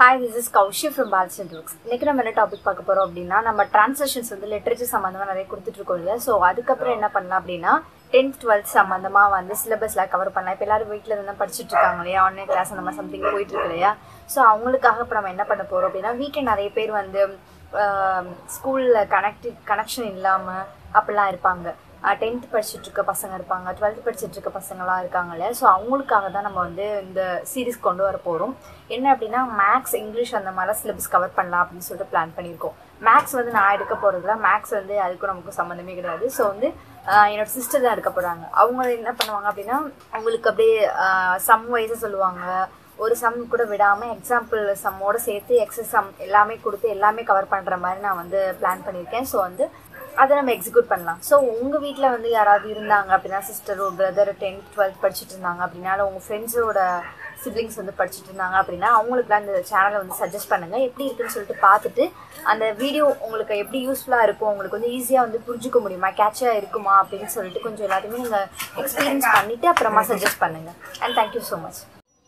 hi this is Kaushi from pals and books இன்னைக்கு நம்ம என்ன டாபிக் பார்க்க போறோம் அப்படின்னா நம்ம டிரான்சாக்ஷன்ஸ் வந்து லிட்ரேச்சர் சம்மந்தமாக நிறைய கொடுத்துட்டு இருக்கோம் இல்லையா ஸோ அதுக்கப்புறம் என்ன பண்ணலாம் அப்படின்னா டென்த் டுவெல்த் சம்மந்தமாக வந்து சிலபஸ்ல கவர் பண்ணலாம் இப்போ எல்லாரும் வீட்டில் இருந்து படிச்சுட்டு இருக்காங்க இல்லையா ஆன்லைன் கிளாஸ் அந்த மாதிரி சம்திங் போயிட்டு இருக்கு இல்லையா ஸோ அவங்களுக்காக இப்போ நம்ம என்ன பண்ண போறோம் அப்படின்னா வீட்டில் நிறைய பேர் வந்து ஸ்கூலில் கனெக்ட் கனெக்ஷன் இல்லாமல் அப்படிலாம் இருப்பாங்க டென்த் படிச்சுட்டு இருக்க பசங்க இருப்பாங்க டுவெல்த் படிச்சுட்டு இருக்க பசங்களாம் இருக்காங்க இல்லையா ஸோ அவங்களுக்காக தான் நம்ம வந்து இந்த சீரிஸ் கொண்டு வர போகிறோம் என்ன அப்படின்னா மேக்ஸ் இங்கிலீஷ் அந்த மாதிரிலாம் சிலபஸ் கவர் பண்ணலாம் அப்படின்னு சொல்லிட்டு பிளான் பண்ணியிருக்கோம் மேக்ஸ் வந்து நான் எடுக்க போகிறதுல மேக்ஸ் வந்து அதுக்கும் நமக்கு சம்மந்தமே கிடையாது ஸோ வந்து ஆஹ் என்னோட சிஸ்டர் தான் எடுக்க போகிறாங்க அவங்க என்ன பண்ணுவாங்க அப்படின்னா அவங்களுக்கு அப்படியே சம் வைஸாக சொல்லுவாங்க ஒரு சம் கூட விடாமல் எக்ஸாம்பிள் சம்மோட சேர்த்து எக்ஸஸ் சம் எல்லாமே கொடுத்து எல்லாமே கவர் பண்ணுற மாதிரி நான் வந்து பிளான் பண்ணியிருக்கேன் ஸோ வந்து அதை நம்ம எக்ஸிக்யூட் பண்ணலாம் ஸோ உங்கள் வீட்டில் வந்து யாராவது இருந்தாங்க அப்படின்னா சிஸ்டரோ பிரதர் டென்த் டுவெல்த் படிச்சுட்டு இருந்தாங்க அப்படின்னா இல்லை உங்கள் ஃப்ரெண்ட்ஸோட சிப்ளிங்ஸ் வந்து படிச்சுட்டு இருந்தாங்க அப்படின்னா அவங்களுக்குலாம் இந்த சேனலை வந்து சஜஸ்ட் பண்ணுங்கள் எப்படி இருக்குன்னு சொல்லிட்டு பார்த்துட்டு அந்த வீடியோ உங்களுக்கு எப்படி யூஸ்ஃபுல்லாக இருக்கும் உங்களுக்கு வந்து ஈஸியாக வந்து புரிஞ்சுக்க முடியுமா கேட்சாக இருக்குமா அப்படின்னு சொல்லிட்டு கொஞ்சம் எல்லாத்தையுமே நீங்கள் எக்ஸ்பீரியன்ஸ் பண்ணிவிட்டு அப்புறமா சஜஸ்ட் பண்ணுங்கள் and thank you so much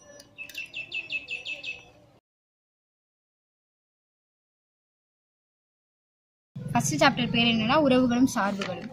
first chapter பேர் என்னன்னா உறவுகளும் சார்புகளும்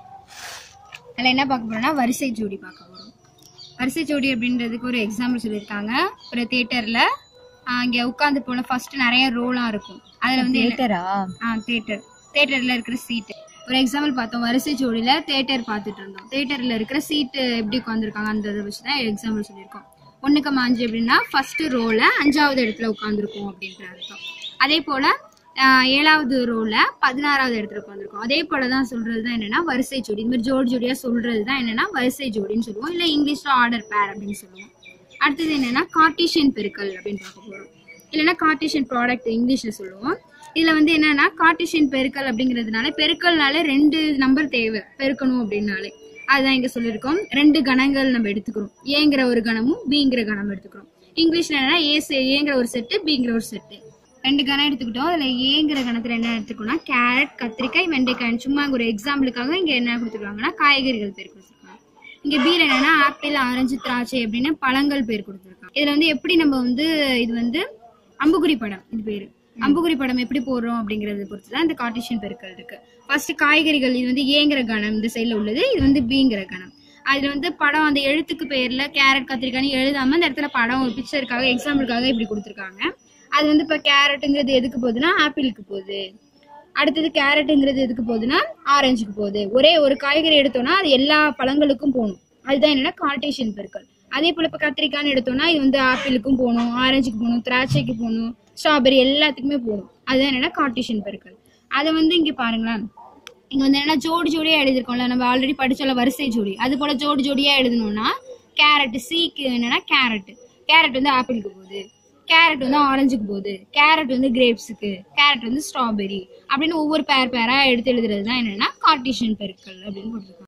அதில் என்ன பார்க்க போறோம்னா வரிசை ஜோடி பார்க்க போறோம் வரிசை ஜோடி அப்படின்றதுக்கு ஒரு எக்ஸாம்பிள் சொல்லியிருக்காங்க ஒரு தேட்டரில் இங்கே உட்காந்து போன ஃபர்ஸ்ட் நிறைய ரோலாம் இருக்கும் அதில் வந்து தேட்டரா ஆ தேட்டர் தேட்டரில் இருக்கிற சீட்டு ஒரு எக்ஸாம்பிள் பார்த்தோம் வரிசை ஜோடியில் தேட்டர் பார்த்துட்டு இருந்தோம் தேட்டரில் இருக்கிற சீட்டு எப்படி உட்காந்துருக்காங்க அந்த இதை வச்சு தான் எக்ஸாம்பிள் சொல்லியிருக்கோம் ஒன்றுக்கு அஞ்சு அப்படின்னா ஃபர்ஸ்ட் ரோவில் அஞ்சாவது இடத்துல உட்காந்துருக்கோம் அப்படின்ற அர்த்தம் அதே போல் ஏழாவது ரோவில் பதினாறாவது இடத்துல உட்காந்துருக்கோம் அதே போல தான் சொல்கிறது தான் என்னென்னா வரிசை ஜோடி இந்த மாதிரி ஜோடி ஜோடியாக சொல்கிறது தான் என்னென்னா வரிசை ஜோடின்னு சொல்லுவோம் இல்லை இங்கிலீஷில் ஆர்டர் பேர் அப்படின்னு சொல்லுவோம் அடுத்தது என்னென்னா கார்டீஷியன் பெருக்கல் அப்படின்னு பார்க்க போகிறோம் இல்லைன்னா கார்டீஷியன் ப்ராடக்ட் இங்கிலீஷில் சொல்லுவோம் இதில் வந்து என்னன்னா கார்டீஷியன் பெருக்கல் அப்படிங்கிறதுனால பெருக்கல்னால ரெண்டு நம்பர் தேவை பெருக்கணும் அப்படின்னாலே அதுதான் இங்கே சொல்லியிருக்கோம் ரெண்டு கணங்கள் நம்ம எடுத்துக்கிறோம் ஏங்கிற ஒரு கணமும் பிங்கிற கணம் எடுத்துக்கிறோம் இங்கிலீஷில் என்னன்னா ஏ செ- ஏங்கிற ஒரு செட்டு பிங்கிற ஒரு செட்டு ரெண்டு கணம் எடுத்துக்கிட்டோம் அதில் ஏங்கிற கணத்தில் என்ன எடுத்துக்கோம்னா கேரட் கத்திரிக்காய் வெண்டைக்காய் சும்மா ஒரு எக்ஸாம்பிளுக்காக இங்கே என்ன கொடுத்துருக்காங்கன்னா காய்கறிகள் பேர் கொடுத்துருக்காங்க இங்க பீல என்னன்னா ஆப்பிள் ஆரஞ்சு திராட்சை அப்படின்னு பழங்கள் பேர் கொடுத்துருக்காங்க இதுல வந்து எப்படி நம்ம வந்து இது வந்து அம்புகுறி படம் இது பேரு அம்புகுறி படம் எப்படி போடுறோம் அப்படிங்கறத பொறுத்து தான் இந்த கார்டிஷியன் பெருக்கல் இருக்கு ஃபர்ஸ்ட் காய்கறிகள் இது வந்து ஏங்கிற கணம் இந்த சைடுல உள்ளது இது வந்து பிங்கிற கணம் அதுல வந்து படம் அந்த எழுத்துக்கு பேர்ல கேரட் கத்திரிக்காய்னு எழுதாம இந்த இடத்துல படம் ஒரு பிக்சருக்காக எக்ஸாம்பிளுக்காக இப்படி கொடுத்துருக்காங்க அது வந்து இப்ப கேரட்டுங்கிறது எதுக்கு போகுதுன்னா ஆப்பிளுக்கு போகுது அடுத்தது கேரட்டுங்கிறது எதுக்கு போகுதுன்னா ஆரஞ்சுக்கு போகுது ஒரே ஒரு காய்கறி எடுத்தோம்னா அது எல்லா பழங்களுக்கும் போகணும் அதுதான் என்னன்னா கார்டேஷியன் பெருக்கல் அதே போல இப்ப கத்திரிக்காய்னு எடுத்தோம்னா இது வந்து ஆப்பிளுக்கும் போகணும் ஆரஞ்சுக்கு போகணும் திராட்சைக்கு போகணும் ஸ்ட்ராபெரி எல்லாத்துக்குமே போகணும் அதுதான் என்னன்னா கார்டேஷியன் பெருக்கல் அதை வந்து இங்க பாருங்களேன் இங்க வந்து என்னன்னா ஜோடி ஜோடியா எழுதிருக்கோம்ல நம்ம ஆல்ரெடி படிச்சோம்ல வரிசை ஜோடி அது போல ஜோடி ஜோடியா எழுதணும்னா கேரட் சீக்கு என்னன்னா கேரட் கேரட் வந்து ஆப்பிளுக்கு போகுது கேரட் வந்து ஆரஞ்சுக்கு போகுது கேரட் வந்து கிரேப்ஸுக்கு கேரட் வந்து ஸ்ட்ராபெரி அப்படின்னு ஒவ்வொரு பேர் பேரா எடுத்து எழுதுறது தான் என்னன்னா கார்டிஷியன் பெருக்கல் அப்படின்னு போட்டிருக்காங்க